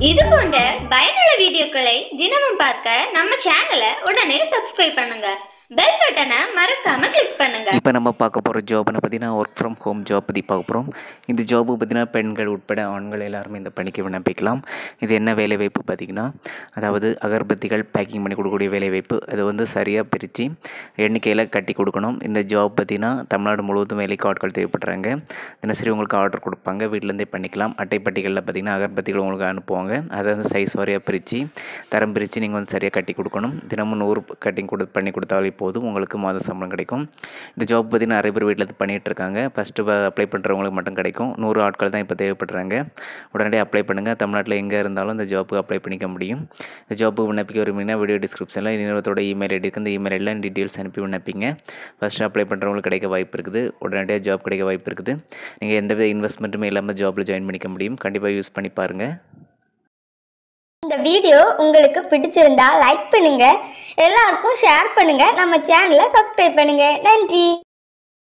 இது போன்ற பயனுள்ள வீடியோக்களை தினமும் பார்க்க நம்ம சேனலை உடனே சப்ஸ்கிரைப் பண்ணுங்க பெல் பட்டனை மறக்காம கிளிக் பண்ணுங்க இப்போ நம்ம பார்க்க போகிற ஜாப்னு பார்த்தீங்கன்னா ஒர்க் ஃப்ரம் ஹோம் ஜாப் பற்றி பார்க்க போகிறோம் இந்த ஜாப்பு பார்த்தீங்கன்னா பெண்கள் உட்பட ஆண்கள் எல்லாருமே இந்த பணிக்கு விண்ணப்பிக்கலாம் இது என்ன வேலைவாய்ப்பு பார்த்தீங்கன்னா அதாவது அகர்பத்திகள் பேக்கிங் பண்ணி கொடுக்கக்கூடிய வேலைவாய்ப்பு அது வந்து சரியாக பிரித்து எண்ணிக்கையில் கட்டி கொடுக்கணும் இந்த ஜாப் பார்த்தீங்கன்னா தமிழ்நாடு முழுவதும் வேலைக்கு ஆட்கள் தேவைப்படுறாங்க தினசரி உங்களுக்கு ஆர்டர் கொடுப்பாங்க வீட்டிலேருந்தே பண்ணிக்கலாம் அட்டைப்பட்டிகளில் பார்த்தீங்கன்னா அகர்பத்திகள் உங்களுக்கு அனுப்புவாங்க அதை வந்து சைஸ் வாரியாக பிரித்து தரம் பிரித்து நீங்கள் வந்து சரியாக கட்டி கொடுக்கணும் தினமும் நூறு கட்டிங் கொடு பண்ணி கொடுத்தாலே போதும் உங்களுக்கு மாத சம்பளம் கிடைக்கும் இந்த ஜாப் பார்த்தீங்கன்னா நிறைய பேர் வீட்டில் பண்ணிகிட்டு இருக்காங்க ஃபஸ்ட்டு அப்ளை பண்ணுறவங்களுக்கு மட்டும் கிடைக்கும் நூறு ஆட்கள் தான் இப்போ தேவைப்படுறாங்க உடனடியாக அப்ளை பண்ணுங்கள் தமிழ்நாட்டில் எங்கே இருந்தாலும் இந்த ஜாப்புக்கு அப்ளை பண்ணிக்க முடியும் இந்த ஜாப்புக்கு விண்ணப்பிக்க விரும்பினா வீடியோ டிஸ்கிரிப்ஷனில் நிறுவனத்தோட இமெயில் ஐடி இருக்குது இந்த இமெயில் ஐடியில் டீட்டெயில்ஸ் அனுப்பி விண்ணப்பிங்க ஃபஸ்ட்டு அப்ளை பண்ணுறவங்களுக்கு கிடைக்க வாய்ப்பு இருக்குது உடனடியாக ஜாப் கிடைக்க வாய்ப்பு இருக்குது நீங்கள் எந்தவித இன்வெஸ்ட்மெண்ட்டுமே இல்லாமல் ஜாப்பில் ஜாயின் பண்ணிக்க முடியும் கண்டிப்பாக யூஸ் பண்ணி பாருங்கள் இந்த வீடியோ உங்களுக்கு பிடிச்சிருந்தா லைக் பண்ணுங்க எல்லாருக்கும் ஷேர் பண்ணுங்க நம்ம சேனலை சப்ஸ்கிரைப் பண்ணுங்க நன்றி